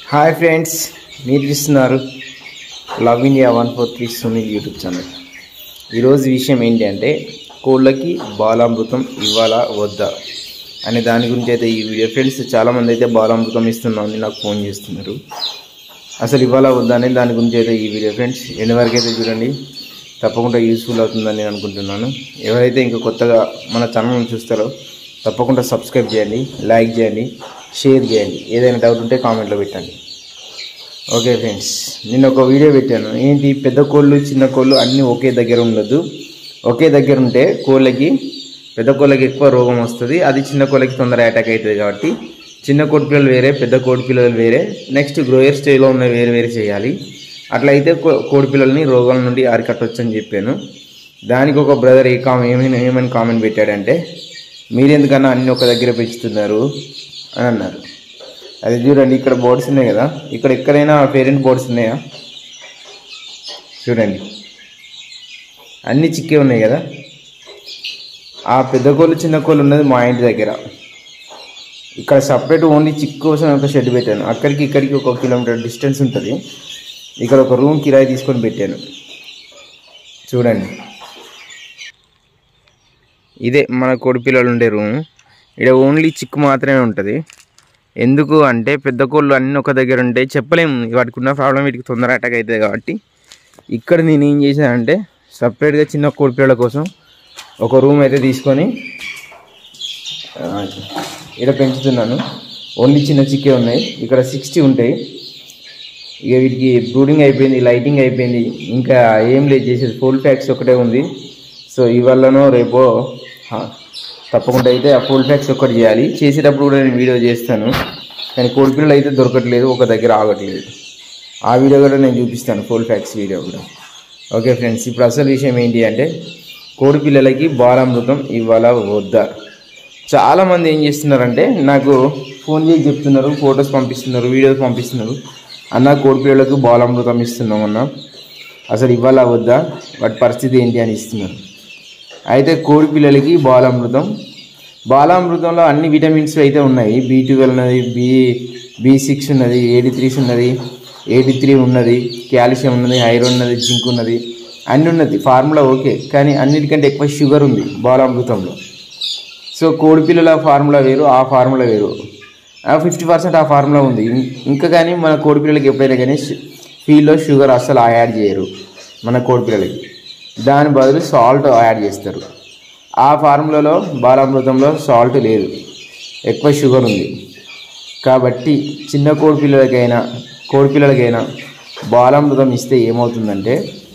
hi friends మీరు చూస్తున్నారు love India one four three Sunil YouTube channel ఈరోజు విషయం ఏంటి అంటే కోళ్ళకి బాలామృతం ఇవ్వాలా వద్దా అనే దాని గురించి అయితే ఈ వీడియో ఫ్రెండ్స్ చాలామంది అయితే బాలామృతం ఇస్తున్నామని నాకు ఫోన్ చేస్తున్నారు అసలు ఇవ్వాలా వద్దా అనే దాని గురించి అయితే ఈ వీడియో ఫ్రెండ్స్ ఎన్ని వరకు అయితే చూడండి తప్పకుండా యూస్ఫుల్ అవుతుందని నేను అనుకుంటున్నాను ఎవరైతే ఇంకా కొత్తగా మన ఛానల్ని చూస్తారో తప్పకుండా సబ్స్క్రైబ్ చేయండి లైక్ చేయండి షేర్ చేయండి ఏదైనా డౌట్ ఉంటే కామెంట్లో పెట్టండి ఓకే ఫ్రెండ్స్ నేను ఒక వీడియో పెట్టాను ఏంటి పెద్ద కోళ్ళు చిన్న కోళ్ళు అన్నీ ఒకే దగ్గర ఉండదు ఒకే దగ్గర ఉంటే కోళ్ళకి పెద్ద కోళ్ళకి ఎక్కువ రోగం వస్తుంది అది చిన్న కోళ్ళకి తొందర అటాక్ అవుతుంది కాబట్టి చిన్న కోడి పిల్లలు వేరే పెద్ద కోడి పిల్లలు వేరే నెక్స్ట్ గ్రోయర్ స్టేజ్లో ఉన్న వేరే వేరే చేయాలి అట్లా అయితే కో- కోడి పిల్లల్ని రోగాల నుండి అరికట్టవచ్చు అని చెప్పాను దానికి ఒక బ్రదర్ ఏ కామె ఏమైనా ఏమని కామెంట్ పెట్టాడంటే మీరెందుకన్నా అన్ని ఒక దగ్గర పెంచుతున్నారు అని అన్నారు అది చూడండి ఇక్కడ బోర్డ్స్ ఉన్నాయి కదా ఇక్కడ ఎక్కడైనా పేరెంట్ బోర్డ్స్ ఉన్నాయా చూడండి అన్ని చిక్కే ఉన్నాయి కదా ఆ పెద్ద కోళ్ళు చిన్న కోళ్ళు ఉన్నది మా ఇంటి దగ్గర ఇక్కడ సపరేట్ ఓన్లీ చిక్ కోసం ఒక షెడ్ పెట్టాను అక్కడికి ఇక్కడికి ఒక కిలోమీటర్ డిస్టెన్స్ ఉంటుంది ఇక్కడ ఒక రూమ్ కిరాయి తీసుకొని పెట్టాను చూడండి ఇదే మన కోడి పిల్లలు ఉండే రూమ్ ఇక్కడ ఓన్లీ చిక్కు మాత్రమే ఉంటుంది ఎందుకు అంటే పెద్ద కోళ్ళు అన్నీ ఒక దగ్గర ఉంటాయి చెప్పలేము వాటికి ఉన్న ప్రాబ్లం వీటికి తొందర అటాక్ అవుతుంది కాబట్టి ఇక్కడ నేను ఏం చేశానంటే సపరేట్గా చిన్న కోడి పిల్లల కోసం ఒక రూమ్ అయితే తీసుకొని ఆ, ఇక్కడ పెంచుతున్నాను ఓన్లీ చిన్న చిక్కే ఉన్నాయి ఇక్కడ సిక్స్టీ ఉంటాయి ఇక వీటికి బ్రూడింగ్ అయిపోయింది లైటింగ్ అయిపోయింది ఇంకా ఏం లేదు చేసేది ఫుల్ ప్యాక్స్ ఒకటే ఉంది సో ఇవాళనో రేపో హా, తప్పకుండా అయితే ఆ ఫుల్ ప్యాక్స్ ఒకటి చేయాలి చేసేటప్పుడు కూడా నేను వీడియో చేస్తాను కానీ కోడి పిల్లలు అయితే దొరకట్లేదు ఒక దగ్గర ఆగట్లేదు ఆ వీడియో కూడా నేను చూపిస్తాను ఫుల్ ప్యాక్స్ వీడియో కూడా ఓకే ఫ్రెండ్స్ ఇప్పుడు అసలు విషయం ఏంటి అంటే కోడి పిల్లలకి బాలామృతం ఇవ్వాలా వద్దా చాలామంది ఏం చేస్తున్నారంటే నాకు ఫోన్ చేసి చెప్తున్నారు ఫొటోస్ పంపిస్తున్నారు వీడియోస్ పంపిస్తున్నారు అన్న కోడి పిల్లలకు బాలామృతం ఇస్తున్నాం అన్న అసలు ఇవ్వాలా వద్దా వాటి పరిస్థితి ఏంటి అని ఇస్తున్నారు అయితే కోడి పిల్లలకి బాలామృతం బాలామృతంలో అన్ని విటమిన్స్ అయితే ఉన్నాయి బీ ట్వెల్వ్ ఉన్నది బి బి సిక్స్ ఉన్నది ఎయిటీ త్రీస్ ఉన్నది ఎయిటీ త్రీ ఉన్నది కాల్షియం ఉన్నది ఐరన్ ఉన్నది జింక్ ఉన్నది అన్నీ ఉన్నది ఫార్ములా ఓకే కానీ అన్నిటికంటే ఎక్కువ షుగర్ ఉంది బాలామృతంలో సో కోడి పిల్లల ఫార్ములా వేరు ఆ ఫార్ములా వేరు ఫిఫ్టీ పర్సెంట్ ఆ ఫార్ములా ఉంది ఇం- ఇంకా కానీ మన కోడి పిల్లలకి ఎప్పుడైనా కానీ ఫీల్లో షుగర్ అస్సలు యాడ్ చేయరు మన కోడి పిల్లలకి దాని బదులు సాల్ట్ యాడ్ చేస్తారు ఆ ఫార్ములాలో బాలామృతంలో సాల్ట్ లేదు ఎక్కువ షుగర్ ఉంది కాబట్టి చిన్న కోడి పిల్లలకైనా కోడి పిల్లలకైనా బాలామృతం ఇస్తే ఏమవుతుందంటే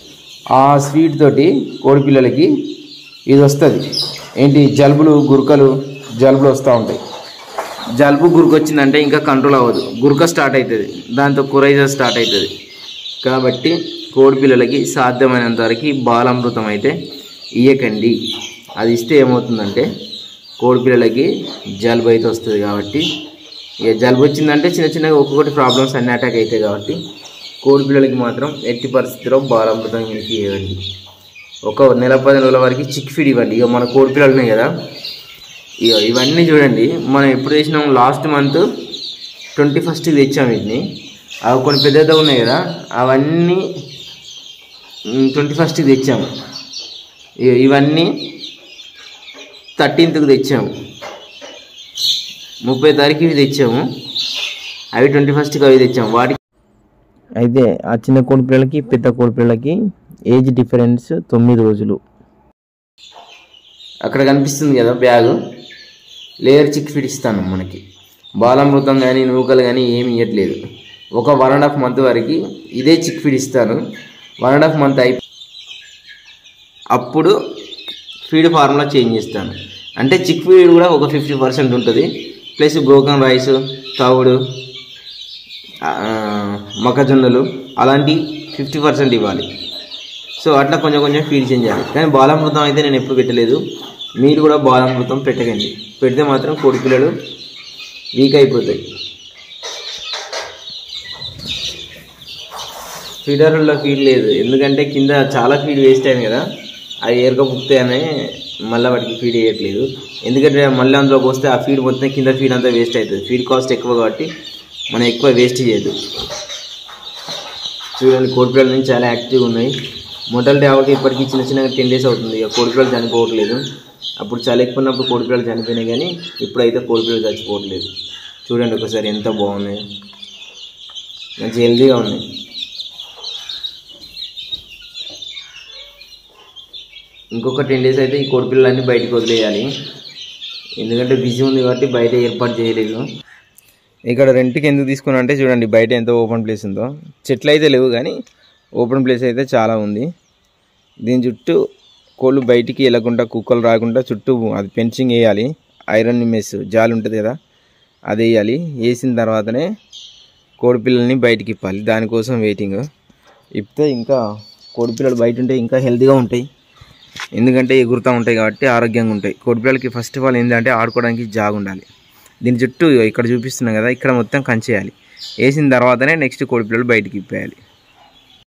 ఆ స్వీట్ తోటి కోడి పిల్లలకి ఇది వస్తుంది ఏంటి జలుబులు గురకలు జలుబులు వస్తూ ఉంటాయి జలుబు గురుకు వచ్చిందంటే ఇంకా కంట్రోల్ అవ్వదు గురక స్టార్ట్ అవుతుంది దాంతో కురైజా స్టార్ట్ అవుతుంది కాబట్టి కోడి పిల్లలకి సాధ్యమైనంత వరకు బాలామృతం అయితే ఇయ్యకండి అది ఇస్తే ఏమవుతుందంటే కోడి పిల్లలకి జలుబు అయితే వస్తుంది కాబట్టి ఇక జలుబు వచ్చిందంటే చిన్న చిన్నగా ఒక్కొక్కటి ప్రాబ్లమ్స్ అన్ని అటాక్ అవుతాయి కాబట్టి కోడి పిల్లలకి మాత్రం ఎట్టి పరిస్థితిలో బాలామృతం ఇంటికి ఇవ్వండి ఒక నెల పది రోజుల వరకు చిక్ ఫీడ్ ఇవ్వండి ఇక మన కోడి పిల్లలు ఉన్నాయి కదా ఇక ఇవన్నీ చూడండి మనం ఎప్పుడు చేసినాం లాస్ట్ మంత్ ట్వంటీ ఫస్ట్కి తెచ్చాం వీటిని అవి కొన్ని పెద్దగా ఉన్నాయి కదా అవన్నీ ట్వంటీ ఫస్ట్కి తెచ్చాము ఇ- ఇవన్నీ థర్టీన్త్కి తెచ్చాము ముప్పై తారీఖు ఇవి తెచ్చాము అవి ట్వంటీ ఫస్ట్కి అవి తెచ్చాము వాటికి అయితే ఆ చిన్న కోడి పిల్లలకి పెద్ద కోడి పిల్లలకి ఏజ్ డిఫరెన్స్ తొమ్మిది రోజులు అక్కడ కనిపిస్తుంది కదా బ్యాగు లేయర్ చిక్ ఫీడ్ ఇస్తాను మనకి బాలామృతం కానీ నూకలు కానీ ఏమి ఇవ్వట్లేదు ఒక వన్ అండ్ హాఫ్ మంత్ వరకు ఇదే చిక్ ఫీడ్ ఇస్తాను వన్ అండ్ హాఫ్ మంత్ అయి అప్పుడు ఫీడ్ ఫార్ములా చేంజ్ చేస్తాను అంటే చిక్ ఫీడ్ కూడా ఒక ఫిఫ్టీ పర్సెంట్ ఉంటుంది ప్లస్ బ్రోకన్ రైస్ తవుడు ఆ, మొక్కజొన్నలు అలాంటి ఫిఫ్టీ పర్సెంట్ ఇవ్వాలి సో అట్లా కొంచెం కొంచెం ఫీడ్ చేంజ్ చేయాలి కానీ బాలామృతం అయితే నేను ఎప్పుడు పెట్టలేదు మీరు కూడా బాలామృతం పెట్టకండి పెడితే మాత్రం కోడి పిల్లలు వీక్ అయిపోతాయి ఫీడర్లో ఫీడ్ లేదు ఎందుకంటే కింద చాలా ఫీడ్ వేస్ట్ అయింది కదా అవి ఏరక పుక్తాయని మళ్ళీ వాటికి ఫీడ్ వేయట్లేదు ఎందుకంటే మళ్ళీ అందులో పోస్తే ఆ ఫీడ్ మొత్తం కింద ఫీడ్ అంతా వేస్ట్ అవుతుంది ఫీడ్ కాస్ట్ ఎక్కువ కాబట్టి మనం ఎక్కువ వేస్ట్ చేయొద్దు చూడండి కోడిపిల్లల నుంచి చాలా యాక్టివ్గా ఉన్నాయి మొదటి ఆవుకి ఇప్పటికి చిన్న చిన్నగా టెన్ డేస్ అవుతుంది ఇక కోడిపిల్లలు చనిపోవట్లేదు అప్పుడు చాలా ఎక్కువ ఉన్నప్పుడు కోడిపిల్లలు చనిపోయినాయి కానీ ఇప్పుడైతే కోడిపిల్లలు చచ్చిపోవట్లేదు చూడండి ఒకసారి ఎంత బాగున్నాయి మంచి హెల్తీగా ఉన్నాయి ఇంకొక టెన్ డేస్ అయితే ఈ కోడిపిల్లలన్నీ బయటకు వదిలేయాలి ఎందుకంటే బిజీ ఉంది కాబట్టి బయట ఏర్పాటు చేయలేదు ఇక్కడ రెంట్కి ఎందుకు తీసుకున్నా అంటే చూడండి బయట ఎంత ఓపెన్ ప్లేస్ ఉందో చెట్లు అయితే లేవు కానీ ఓపెన్ ప్లేస్ అయితే చాలా ఉంది దీని చుట్టూ కోళ్ళు బయటికి వెళ్ళకుండా కుక్కలు రాకుండా చుట్టూ అది ఫెన్సింగ్ వేయాలి ఐరన్ మెస్ జాలి ఉంటుంది కదా అది వేయాలి వేసిన తర్వాతనే కోడిపిల్లల్ని బయటికి ఇప్పాలి దానికోసం వెయిటింగ్ ఇప్పితే ఇంకా కోడిపిల్లలు బయట ఉంటే ఇంకా హెల్తీగా ఉంటాయి ఎందుకంటే ఎగురుతూ ఉంటాయి కాబట్టి ఆరోగ్యంగా ఉంటాయి కోడిపిల్లలకి ఫస్ట్ ఆఫ్ ఆల్ ఏంటంటే ఆడుకోవడానికి జాగా ఉండాలి దీని చుట్టూ ఇక్కడ చూపిస్తున్నాం కదా ఇక్కడ మొత్తం కంచేయాలి వేసిన తర్వాతనే నెక్స్ట్ కోడిపిల్లలు బయటికి ఇప్పేయాలి